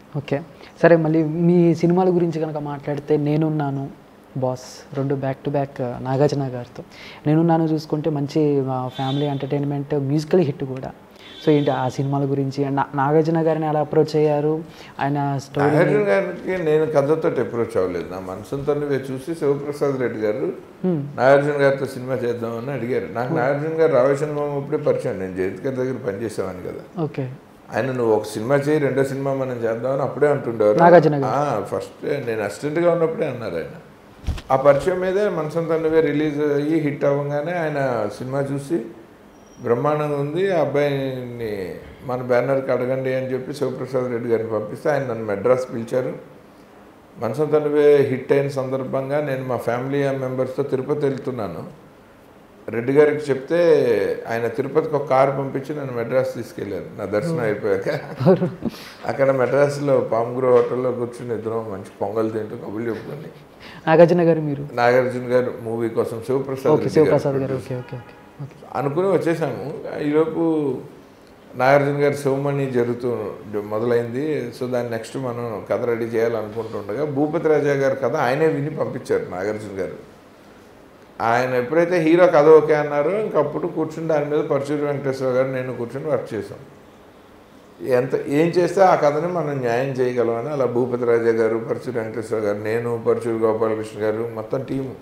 Okay సరే మళ్ళీ మీ సినిమాల గురించి కనుక మాట్లాడితే నేనున్నాను బాస్ రెండు బ్యాక్ టు బ్యాక్ నాగార్జున గారితో నేనున్నాను చూసుకుంటే మంచి ఫ్యామిలీ ఎంటర్టైన్మెంట్ మ్యూజికల్ హిట్ కూడా సో ఏంటి ఆ సినిమాల గురించి నా- నాగార్జున గారిని ఎలా అప్రోచ్ అయ్యారు ఆయన స్టోరీ నాగార్జున గారికి నేను కథతో అప్రోచ్ అవ్వలేదు నా మనసుతో చూసి శివప్రసాద్ రెడ్డి గారు నాగార్జున గారితో సినిమా చేద్దామని అడిగారు నాకు నాగార్జున గారు రావేశన్ అప్పుడే పరిచయం నేను జయంత్ గారి దగ్గర పనిచేసేవాడిని కదా ఓకే ఆయన నువ్వు ఒక సినిమా చేయి రెండో సినిమా మనం చేద్దామని అప్పుడే అంటుండేవారు నాగార్జున ఫస్ట్ నేను అసిస్టెంట్గా ఉన్నప్పుడే అన్నారు ఆయన ఆ పరిచయం మీదే మనసంతా నువ్వే రిలీజ్ అయ్యి హిట్ అవ్వగానే ఆయన సినిమా చూసి బ్రహ్మాండంగా ఉంది ఆ అబ్బాయిని మన బ్యానర్కి అడగండి అని చెప్పి శివప్రసాద్ రెడ్డి గారిని పంపిస్తే ఆయన నన్ను మెడ్రాస్ పిలిచారు మనసంతా నువ్వే హిట్ అయిన సందర్భంగా నేను మా ఫ్యామిలీ మెంబర్స్తో తిరుపతి వెళ్తున్నాను రెడ్డి గారికి చెప్తే ఆయన తిరుపతికి ఒక కారు పంపించి నన్ను మెడ్రాస్ తీసుకెళ్ళారు నా దర్శనం అయిపోయాక అక్కడ మెడ్రాస్లో పాముగ్రో హోటల్లో కూర్చుని ఇద్దరం మంచి పొంగల్ తింటూ కబుర్లు చెప్పుకొని నాగార్జున గారు మీరు నాగార్జున గారు మూవీ కోసం శివప్రసాద్ ఓకే రెడ్డి శివప్రసాద్ గారు గారు ఓకే ఓకే ఓకే ఓకే అనుకుని వచ్చేసాము ఈలోపు నాగార్జున గారి శివమణి జరుగుతూ మొదలైంది సో దాన్ని నెక్స్ట్ మనం కథ రెడీ చేయాలనుకుంటుండగా భూపతి రాజా గారి కథ ఆయనే విని పంపించారు నాగార్జున గారు ఆయన ఎప్పుడైతే హీరో కథ ఓకే అన్నారో ఇంకప్పుడు కూర్చుని దాని మీద పరచూరి వెంకటేశ్వర గారు నేను కూర్చుని వర్క్ చేశాం ఎంత ఏం చేస్తే ఆ కథని మనం న్యాయం చేయగలమని అలా భూపతి రాజా గారు పరచూరి వెంకటేశ్వర గారు నేను పరచూరి గోపాలకృష్ణ గారు మొత్తం టీము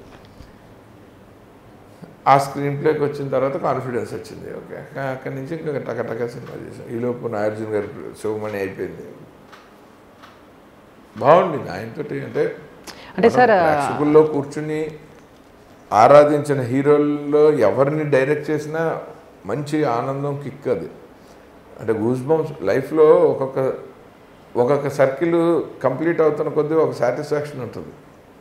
ఆ స్క్రీన్ ప్లేకి వచ్చిన తర్వాత కాన్ఫిడెన్స్ వచ్చింది ఓకే అక్కడి నుంచి ఇంకా టకటక సినిమా చేసాం ఈలోపు నాగార్జున గారి శివమణి అయిపోయింది బాగుండింది ఆయనతోటి అంటే అంటే సార్, మనం ప్రేక్షకుల్లో కూర్చుని ఆరాధించిన హీరోల్లో ఎవరిని డైరెక్ట్ చేసినా మంచి ఆనందం కిక్ అది అంటే గూస్ బంప్స్ లైఫ్లో ఒక్కొక్క ఒక్కొక్క సర్కిల్ కంప్లీట్ అవుతున్న కొద్దీ ఒక సాటిస్ఫాక్షన్ ఉంటుంది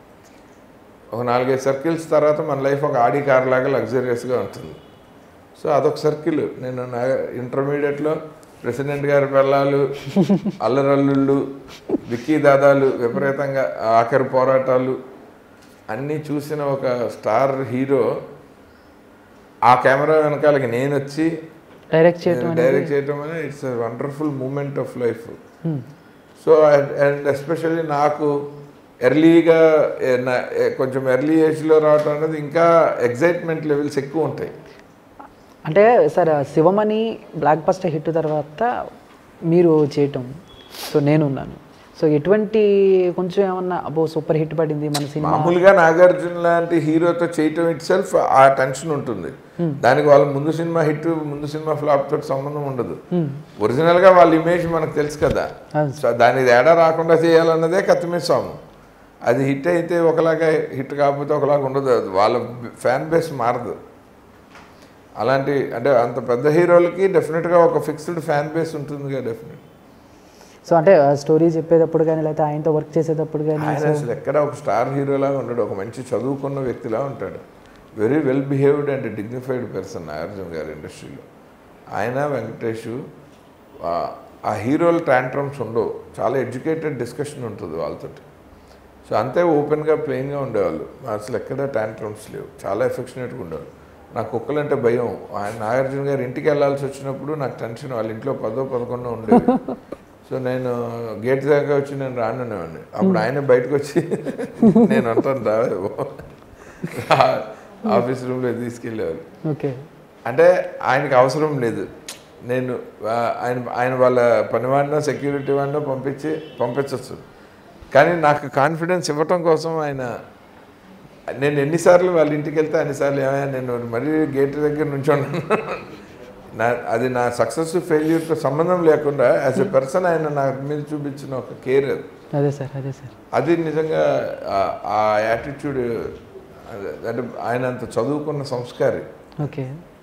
ఒక నాలుగైదు సర్కిల్స్ తర్వాత మన లైఫ్ ఒక ఆడి కార్ లాగా లగ్జరియస్గా ఉంటుంది సో అదొక సర్కిల్ నేను నా ఇంటర్మీడియట్లో ప్రెసిడెంట్ గారి పిల్లలు అల్లరల్లుళ్ళు విక్కీ దాదాలు విపరీతంగా ఆఖరి పోరాటాలు అన్నీ చూసిన ఒక స్టార్ హీరో ఆ కెమెరా వెనకాలకి నేను వచ్చి డైరెక్ట్ చేయటం అనేది డైరెక్ట్ చేయటం అనేది it's wonderful moment of life Hmm. So and especially నాకు ఎర్లీగా కొంచెం ఎర్లీ ఏజ్లో రావటం అనేది ఇంకా ఎగ్జైట్మెంట్ లెవెల్స్ ఎక్కువ ఉంటాయి అంటే sir Sivamani blockbuster hit తర్వాత మీరు చేయటం సో నేనున్నాను సో ఎటువంటి కొంచెం ఏమన్నా అబ్బో సూపర్ హిట్ పడింది మన సినిమా మామూలుగా నాగార్జున లాంటి హీరోతో చేయటం ఇట్ సెల్ఫ్ ఆ టెన్షన్ ఉంటుంది దానికి వాళ్ళ ముందు సినిమా హిట్ ముందు సినిమా ఫ్లాప్ తోటి సంబంధం ఉండదు ఒరిజినల్ గా వాళ్ళ ఇమేజ్ మనకు తెలుసు కదా అవును సో దాని తేడా రాకుండా చేయాలన్నదే కత్తిమీద సాంగ్ అది హిట్ అయితే ఒకలాగా హిట్ కాకపోతే ఒకలాగా ఉండదు అది వాళ్ళ ఫ్యాన్ బేస్ మారదు అలాంటి అంటే అంత పెద్ద హీరోలకి డెఫినెట్గా ఒక ఫిక్స్డ్ ఫ్యాన్ బేస్ ఉంటుంది కదా డెఫినెట్ సో అంటే స్టోరీ చెప్పేటప్పుడు కానీ లేకపోతే ఆయనతో వర్క్ చేసేటప్పుడు కానీ ఆయన అసలు ఎక్కడ ఒక స్టార్ హీరోలాగా ఉండడు ఒక మంచి చదువుకున్న వ్యక్తిలా ఉంటాడు very well behaved and dignified person Nagarjuna గారి ఇండస్ట్రీలో ఆయన వెంకటేష్ ఆ- ఆ హీరోల ట్యాంట్రమ్స్ ఉండవు చాలా ఎడ్యుకేటెడ్ డిస్కషన్ ఉంటుంది వాళ్ళతోటి సో అంతే ఓపెన్గా ప్లెయిన్గా ఉండేవాళ్ళు అసలు ఎక్కడ ట్యాంట్రమ్స్ లేవు చాలా ఎఫెక్షనేట్గా ఉండేవాళ్ళు నాకు కుక్కలంటే భయం ఆయన నాగార్జున గారు ఇంటికి వెళ్ళాల్సి వచ్చినప్పుడు నాకు టెన్షన్ వాళ్ళ ఇంట్లో పదో పదకొండో ఉండేది సో నేను గేట్ దాకా వచ్చి నేను రానునేవాడిని అప్పుడు ఆయన బయటకు వచ్చి నేను అంటాను రావేవో ఆఫీస్ రూమ్లో తీసుకెళ్ళేవారు ఓకే అంటే ఆయనకి అవసరం లేదు నేను ఆ, ఆయన ఆయన వాళ్ళ పనివాడినో సెక్యూరిటీ వాడినో పంపించి పంపించవచ్చు కానీ నాకు కాన్ఫిడెన్స్ ఇవ్వటం కోసం ఆయన నేను ఎన్నిసార్లు వాళ్ళ ఇంటికి వెళ్తే అన్నిసార్లు ఏమైనా నేను మరీ గేట్ దగ్గర నుంచి నా అది నా సక్సెస్ ఫెయిల్యూర్తో సంబంధం లేకుండా యాజ్ ఎ పర్సన్ ఆయన నా మీద చూపించిన ఒక కేర్ అది అదే సార్ అదే సార్ అది నిజంగా ఆ- ఆ యాటిట్యూడ్ అంటే ఆయన అంత చదువుకున్న సంస్కారి ఓకే